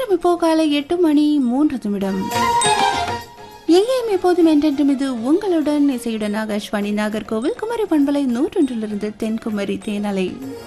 நேரம் இப்போ காலை எட்டு மணி மூன்று நிமிடம் எங்கேயும் எப்போதும் என்றென்றும் இது உங்களுடன் இசையுடன் ஆகாஷ்வாணி நாகர்கோவில் குமரி பண்பலை நூற்றொன்றிலிருந்து தென்குமரி தேனலை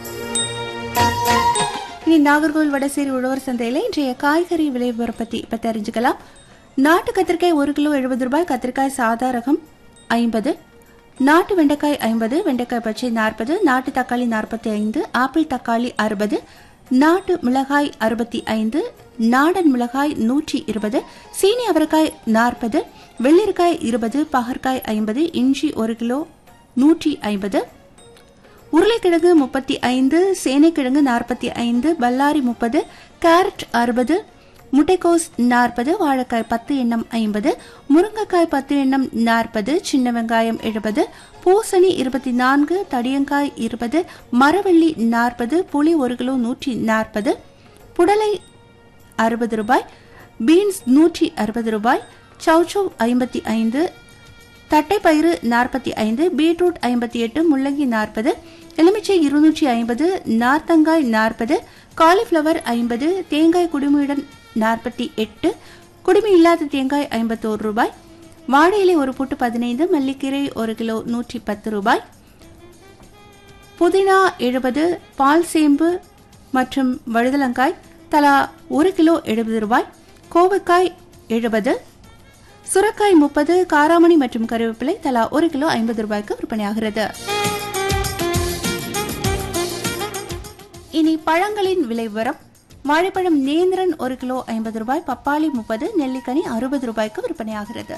இனி நாகர்கோவில் வடசேரி உழவர் சந்தையில் இன்றைய காய்கறி விலை விவரம் பத்தி இப்ப தெரிஞ்சுக்கலாம் நாட்டு கத்திரிக்காய் ஒரு கிலோ எழுபது ரூபாய் கத்திரிக்காய் சாதா ரகம் ஐம்பது நாட்டு வெண்டைக்காய் ஐம்பது வெண்டைக்காய் பச்சை நாற்பது நாட்டு தக்காளி நாற்பத்தி ஐந்து ஆப்பிள் தக்காளி அறுபது நாட்டு மிளகாய் அறுபத்தி ஐந்து நாடன் மிளகாய் நூற்றி இருபது சீனி அவரைக்காய் நாற்பது வெள்ளரிக்காய் இருபது பகற்காய் ஐம்பது இஞ்சி ஒரு கிலோ நூற்றி ஐம்பது உருளைக்கிழங்கு முப்பத்தி ஐந்து சேனைக்கிழங்கு நாற்பத்தி ஐந்து பல்லாரி முப்பது கேரட் அறுபது முட்டைக்கோஸ் நாற்பது வாழைக்காய் பத்து எண்ணம் ஐம்பது முருங்கைக்காய் பத்து எண்ணம் நாற்பது சின்ன வெங்காயம் எழுபது பூசணி இருபத்தி நான்கு தடியங்காய் இருபது மரவள்ளி நாற்பது புளி ஒரு கிலோ நூற்றி நாற்பது புடலை அறுபது ரூபாய் பீன்ஸ் நூற்றி அறுபது ரூபாய் சௌச்சௌ ஐம்பத்தி ஐந்து தட்டைப்பயிறு நாற்பத்தி ஐந்து பீட்ரூட் ஐம்பத்தி எட்டு முள்ளங்கி நாற்பது எலுமிச்சை இருநூற்றி ஐம்பது நார்த்தங்காய் நாற்பது காலிஃப்ளவர் ஐம்பது தேங்காய் குடுமியுடன் நாற்பத்தி எட்டு குடுமி இல்லாத தேங்காய் ஐம்பத்தோரு ரூபாய் வாழை இலை ஒரு புட்டு பதினைந்து மல்லிக்கீரை ஒரு கிலோ நூற்றி பத்து ரூபாய் புதினா எழுபது பால் சேம்பு மற்றும் வழுதலங்காய் தலா ஒரு கிலோ எழுபது ரூபாய் கோவைக்காய் எழுபது சுரக்காய் முப்பது காராமணி மற்றும் கருவேப்பிலை தலா ஒரு கிலோ ஐம்பது ரூபாய்க்கு விற்பனையாகிறது இனி பழங்களின் விலை விவரம் வாழைப்பழம் நேந்திரன் ஒரு கிலோ ஐம்பது ரூபாய் பப்பாளி முப்பது நெல்லிக்கனி அறுபது ரூபாய்க்கு விற்பனையாகிறது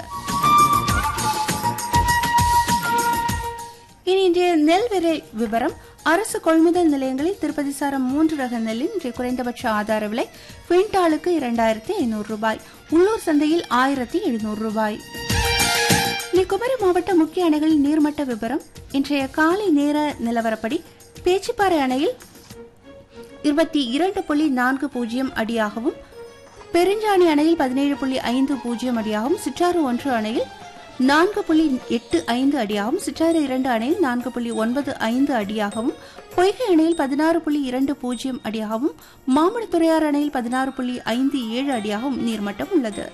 இனி இன்றைய நெல் விலை விவரம் அரசு கொள்முதல் நிலையங்களில் திருப்பதி சாரம் மூன்று ரக நெல்லின் இன்றைய குறைந்தபட்ச ஆதார விலை குவிண்டாலுக்கு இரண்டாயிரத்தி ஐநூறு ரூபாய் உள்ளூர் சந்தையில் ஆயிரத்தி எழுநூறு ரூபாய் இனி குமரி மாவட்ட முக்கிய அணைகளின் நீர்மட்ட விவரம் இன்றைய காலை நேர நிலவரப்படி பேச்சிப்பாறை அணையில் இருபத்தி இரண்டு புள்ளி நான்கு பூஜ்ஜியம் அடியாகவும் பெருஞ்சாணி அணையில் பதினேழு புள்ளி ஐந்து பூஜ்ஜியம் அடியாகவும் சிற்றாறு ஒன்று அணையில் நான்கு புள்ளி எட்டு ஐந்து அடியாகவும் சிற்றாறு இரண்டு அணையில் நான்கு புள்ளி ஒன்பது ஐந்து அடியாகவும் பொய்கை அணையில் பதினாறு புள்ளி இரண்டு பூஜ்ஜியம் அடியாகவும் மாமடத்துறையார் அணையில் பதினாறு புள்ளி ஐந்து ஏழு அடியாகவும் நீர்மட்டம் உள்ளது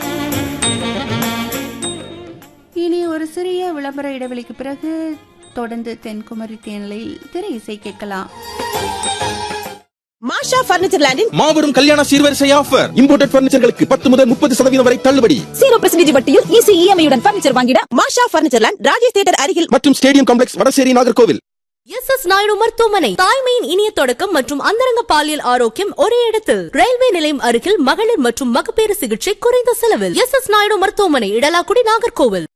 இனி ஒரு சிறிய விளம்பர இடைவெளிக்கு பிறகு தொடர்ந்து தென்குமரி தேனிலையில் திரை இசை கேட்கலாம் மாஷா பர்னிச்சர் லேண்டின் மாபெரும் கல்யாண சீர்வரிசை ஆஃபர் இம்போர்ட்டட் பர்னிச்சர்களுக்கு பத்து முதல் முப்பது சதவீதம் வரை தள்ளுபடி ஜீரோ பெர்சன்டேஜ் வட்டியில் ஈஸி இஎம்ஐயுடன் பர்னிச்சர் வாங்கிட மாஷா பர்னிச்சர் லேண்ட் ராஜேஷ் தியேட்டர் அருகில் மற்றும் stadium complex Vadasery Nagercoil S S Naidu மருத்துவமனை தாய்மையின் இனிய தொடக்கம் மற்றும் அந்தரங்க பாலியல் ஆரோக்கியம் ஒரே இடத்தில் ரயில்வே நிலையம் அருகில் மகளிர் மற்றும் மகப்பேறு சிகிச்சை குறைந்த செலவில் எஸ் எஸ் நாயுடு மருத்துவமனை இடலாக்குடி நாகர்கோவில்